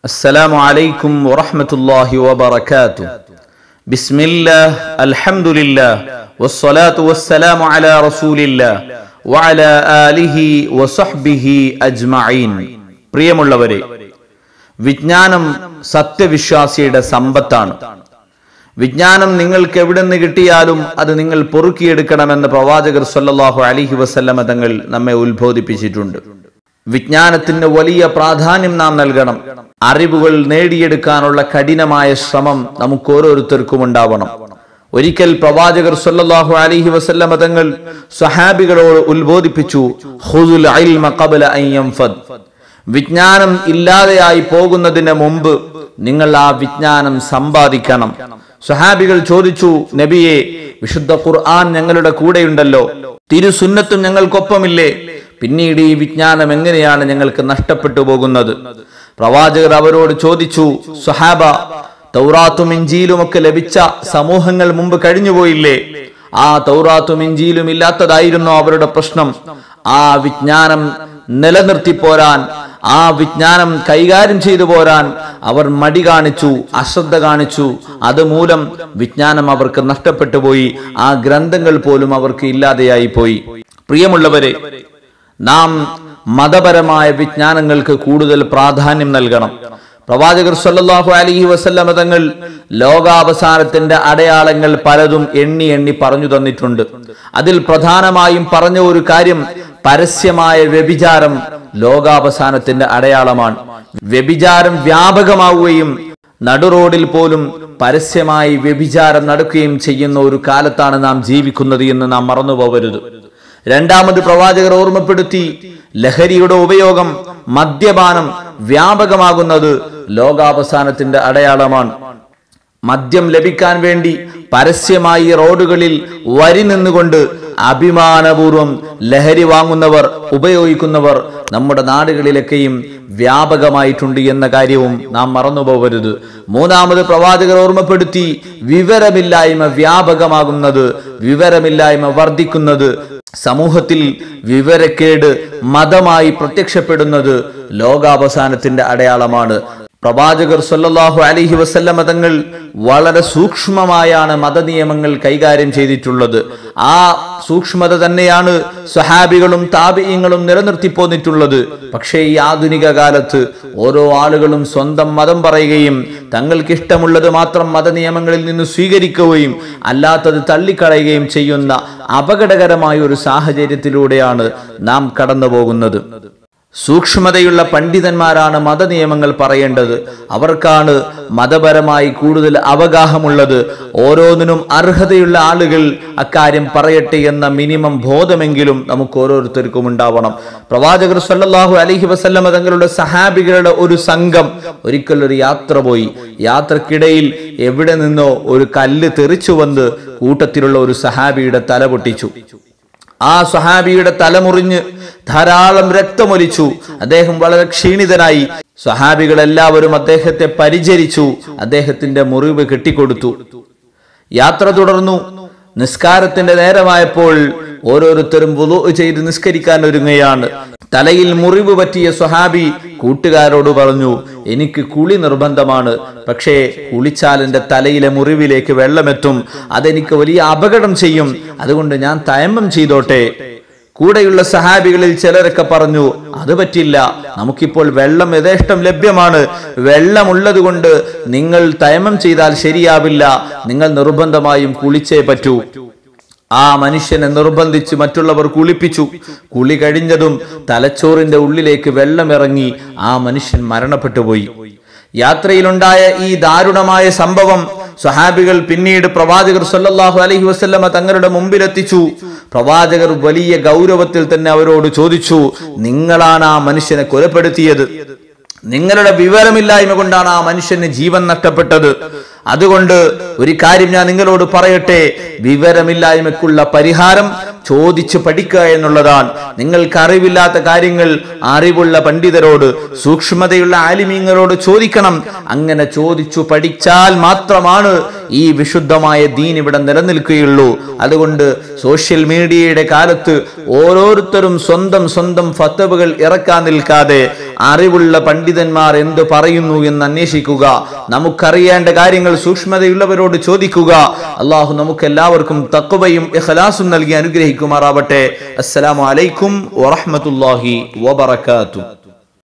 السلام عليكم ورحمة الله وبركاته بسم الله الحمد لله والصلاة والسلام على رسول الله وعلى آله وصحبه أجمعين പ്രിയമുള്ളവരെ വിജ്ഞാനം സത്യവിശ്വാസിയുടെ സമ്പത്താണ് വിജ്ഞാനം നിങ്ങൾക്ക് എവിടെ നിന്ന് കിട്ടിയാലും അത് നിങ്ങൾ പൊറുക്കിയെടുക്കണമെന്ന് പ്രവാചകർ സല്ലല്ലാഹു അലിഹി വസല്ലമ തങ്ങൾ നമ്മെ ഉത്ബോധിപ്പിച്ചിട്ടുണ്ട് വിജ്ഞാനത്തിന് വലിയ പ്രാധാന്യം നാം നൽകണം അറിവുകൾ നേടിയെടുക്കാനുള്ള കഠിനമായ ശ്രമം നമുക്ക് ഓരോരുത്തർക്കും ഉണ്ടാവണം ഒരിക്കൽ പ്രവാചകർ സല്ലല്ലാഹു അലൈഹി വസല്ലമ തങ്ങൾ സ്വഹാബികളോട് ഉത്ബോധിപ്പിച്ചു ഖുദുൽ ഇൽമ ഖബ്ല അൻ യൻഫദ് വിജ്ഞാനം ഇല്ലാതെയായി പോകുന്നതിന് മുമ്പ് നിങ്ങൾ ആ വിജ്ഞാനം സമ്പാദിക്കണം സ്വഹാബികൾ ചോദിച്ചു നബിയെ വിശുദ്ധ ഖുർആൻ ഞങ്ങളുടെ കൂടെയുണ്ടല്ലോ തിരുസുന്നത്തും ഞങ്ങൾക്കൊപ്പമില്ലേ പിന്നീട് ഈ വിജ്ഞാനം എങ്ങനെയാണ് ഞങ്ങൾക്ക് നഷ്ടപ്പെട്ടു പോകുന്നത് പ്രവാചകർ അവരോട് ചോദിച്ചു സുഹാബ തൗറാത്തും ഇഞ്ചിയിലും ഒക്കെ ലഭിച്ച സമൂഹങ്ങൾ മുമ്പ് കഴിഞ്ഞുപോയില്ലേ ആ തൗറാത്തും ഇഞ്ചിയിലും ഇല്ലാത്തതായിരുന്നു അവരുടെ പ്രശ്നം ആ വിജ്ഞാനം നിലനിർത്തി പോരാൻ ആ വിജ്ഞാനം കൈകാര്യം ചെയ്തു പോരാൻ അവർ മടി കാണിച്ചു അശ്രദ്ധ കാണിച്ചു അതുമൂലം വിജ്ഞാനം അവർക്ക് നഷ്ടപ്പെട്ടു പോയി ആ ഗ്രന്ഥങ്ങൾ പോലും അവർക്ക് ഇല്ലാതെയായി പോയി പ്രിയമുള്ളവരെ നാം മതപരമായ വിജ്ഞാനങ്ങൾക്ക് കൂടുതൽ പ്രാധാന്യം നൽകണം പ്രവാചകർ സല്ലല്ലാഹു അലൈഹി വസല്ലമ തങ്ങൾ ലോകാവസാനത്തിന്റെ അടയാളങ്ങൾ പലതും എണ്ണി എണ്ണി പറഞ്ഞു തന്നിട്ടുണ്ട് അതിൽ പ്രധാനമായും പറഞ്ഞ ഒരു കാര്യം പരസ്യമായ വ്യഭിചാരം ലോകാവസാനത്തിന്റെ അടയാളമാണ് വ്യഭിചാരം വ്യാപകമാവുകയും നടുറോഡിൽ പോലും പരസ്യമായി വ്യഭിചാരം നടക്കുകയും ചെയ്യുന്ന ഒരു കാലത്താണ് നാം ജീവിക്കുന്നത് എന്ന് നാം മറന്നുപോകരുത് രണ്ടാമത് പ്രവാചകർ ഓർമ്മപ്പെടുത്തി ലഹരിയുടെ ഉപയോഗം മദ്യപാനം വ്യാപകമാകുന്നത് ലോകാവസാനത്തിന്റെ അടയാളമാണ് മദ്യം ലഭിക്കാൻ വേണ്ടി പരസ്യമായി റോഡുകളിൽ വരി നിന്നുകൊണ്ട് അഭിമാനപൂർവം ലഹരി വാങ്ങുന്നവർ ഉപയോഗിക്കുന്നവർ നമ്മുടെ നാടുകളിലൊക്കെയും വ്യാപകമായിട്ടുണ്ട് എന്ന കാര്യവും നാം മറന്നുപോകരുത് മൂന്നാമത് പ്രവാചകർ ഓർമ്മപ്പെടുത്തി വിവരമില്ലായ്മ വ്യാപകമാകുന്നത് വിവരമില്ലായ്മ വർദ്ധിക്കുന്നത് സമൂഹത്തിൽ വിവരക്കേട് മതമായി പ്രത്യക്ഷപ്പെടുന്നത് ലോകാവസാനത്തിന്റെ അടയാളമാണ് പ്രവാചകർ സല്ലല്ലാഹു അലൈഹി വസല്ലമ തങ്ങൾ വളരെ സൂക്ഷ്മമായാണ് മതനിയമങ്ങൾ കൈകാര്യം ചെയ്തിട്ടുള്ളത് ആ സൂക്ഷ്മത തന്നെയാണ് സ്വഹാബികളും താപിയങ്ങളും നിലനിർത്തി പോന്നിട്ടുള്ളത് പക്ഷേ ഈ ആധുനിക കാലത്ത് ഓരോ ആളുകളും സ്വന്തം മതം പറയുകയും തങ്ങൾക്ക് ഇഷ്ടമുള്ളത് മാത്രം മതനിയമങ്ങളിൽ നിന്ന് സ്വീകരിക്കുകയും അല്ലാത്തത് തള്ളിക്കളയുകയും ചെയ്യുന്ന അപകടകരമായ ഒരു സാഹചര്യത്തിലൂടെയാണ് നാം കടന്നു പോകുന്നത് സൂക്ഷ്മതയുള്ള പണ്ഡിതന്മാരാണ് മതനിയമങ്ങൾ പറയേണ്ടത് അവർക്കാണ് മതപരമായി കൂടുതൽ അവഗാഹമുള്ളത് ഓരോന്നിനും അർഹതയുള്ള ആളുകൾ അക്കാര്യം പറയട്ടെ എന്ന മിനിമം ബോധമെങ്കിലും നമുക്ക് ഓരോരുത്തർക്കും ഉണ്ടാവണം പ്രവാചകർ സല്ലല്ലാഹു അലൈഹി വസല്ലമ തങ്ങളുടെ സഹാബികളുടെ ഒരു സംഘം ഒരിക്കൽ ഒരു യാത്ര പോയി യാത്രക്കിടയിൽ എവിടെ നിന്നോ ഒരു കല്ല് തെറിച്ചു വന്ന് കൂട്ടത്തിലുള്ള ഒരു സഹാബിയുടെ തല പൊട്ടിച്ചു ആ സ്വഹാബിയുടെ തലമുറിഞ്ഞ് ധാരാളം രക്തമൊലിച്ചു അദ്ദേഹം വളരെ ക്ഷീണിതനായി സ്വഹാബികൾ എല്ലാവരും അദ്ദേഹത്തെ പരിചരിച്ചു അദ്ദേഹത്തിന്റെ മുറിവ് കെട്ടിക്കൊടുത്തു യാത്ര തുടർന്നു നിസ്കാരത്തിന്റെ നേരമായപ്പോൾ ഓരോരുത്തരും വുളു ചെയ്ത് നിസ്കരിക്കാൻ ഒരുങ്ങുകയാണ് തലയിൽ മുറിവ് പറ്റിയ സ്വഹാബി കൂട്ടുകാരോട് പറഞ്ഞു എനിക്ക് കുളി നിർബന്ധമാണ് പക്ഷേ കുളിച്ചാൽ എന്റെ തലയിലെ മുറിവിലേക്ക് വെള്ളമെത്തും അതെനിക്ക് വലിയ അപകടം ചെയ്യും അതുകൊണ്ട് ഞാൻ തയമ്പം ചെയ്തോട്ടെ കൂടെയുള്ള സഹാബികളിൽ ചിലരൊക്കെ പറഞ്ഞു അത് പറ്റില്ല നമുക്കിപ്പോൾ വെള്ളം യഥേഷ്ടം ലഭ്യമാണ് വെള്ളമുള്ളത് കൊണ്ട് നിങ്ങൾ തയമം ചെയ്താൽ ശരിയാവില്ല നിങ്ങൾ നിർബന്ധമായും കുളിച്ചേ പറ്റൂ ആ മനുഷ്യനെ നിർബന്ധിച്ച് മറ്റുള്ളവർ കുളിപ്പിച്ചു കുളി കഴിഞ്ഞതും തലച്ചോറിന്റെ ഉള്ളിലേക്ക് വെള്ളമിറങ്ങി ആ മനുഷ്യൻ മരണപ്പെട്ടുപോയി യാത്രയിലുണ്ടായ ഈ ദാരുണമായ സംഭവം സ്വഹാബികൾ പിന്നീട് പ്രവാചകർ സല്ലല്ലാഹു അലൈഹി വസല്ലമ തങ്ങളുടെ മുമ്പിലെത്തിച്ചു പ്രവാചകർ വലിയ ഗൗരവത്തിൽ തന്നെ അവരോട് ചോദിച്ചു നിങ്ങളാണ് ആ മനുഷ്യനെ കൊലപ്പെടുത്തിയത് നിങ്ങളുടെ വിവരമില്ലായ്മ കൊണ്ടാണ് ആ മനുഷ്യന് ജീവൻ നഷ്ടപ്പെട്ടത് അതുകൊണ്ട് ഒരു കാര്യം ഞാൻ നിങ്ങളോട് പറയട്ടെ വിവരമില്ലായ്മയ്ക്കുള്ള പരിഹാരം ചോദിച്ചു പഠിക്കുക എന്നുള്ളതാണ് നിങ്ങൾക്ക് അറിവില്ലാത്ത കാര്യങ്ങൾ അറിവുള്ള പണ്ഡിതരോട് സൂക്ഷ്മതയുള്ള ആലിമീങ്ങളോട് ചോദിക്കണം അങ്ങനെ ചോദിച്ചു പഠിച്ചാൽ മാത്രമാണ് ഈ വിശുദ്ധമായ ദീൻ ഇവിടെ നിലനിൽക്കുകയുള്ളൂ അതുകൊണ്ട് സോഷ്യൽ മീഡിയയുടെ കാലത്ത് ഓരോരുത്തരും സ്വന്തം സ്വന്തം ഫത്തവുകൾ ഇറക്കാൻ നിൽക്കാതെ അറിവുള്ള പണ്ഡിതന്മാർ എന്ത് പറയുന്നു എന്ന് അന്വേഷിക്കുക നമുക്കറിയേണ്ട കാര്യങ്ങൾ സൂക്ഷ്മതയുള്ളവരോട് ചോദിക്കുക അള്ളാഹു നമുക്ക് എല്ലാവർക്കും തക്കുവയും ഇഖലാസും നൽകി അനുഗ്രഹിക്കുമാറാവട്ടെ അസ്സലാമു അലൈക്കും വറഹ്മത്തുള്ളാഹി വബറകാതുഹു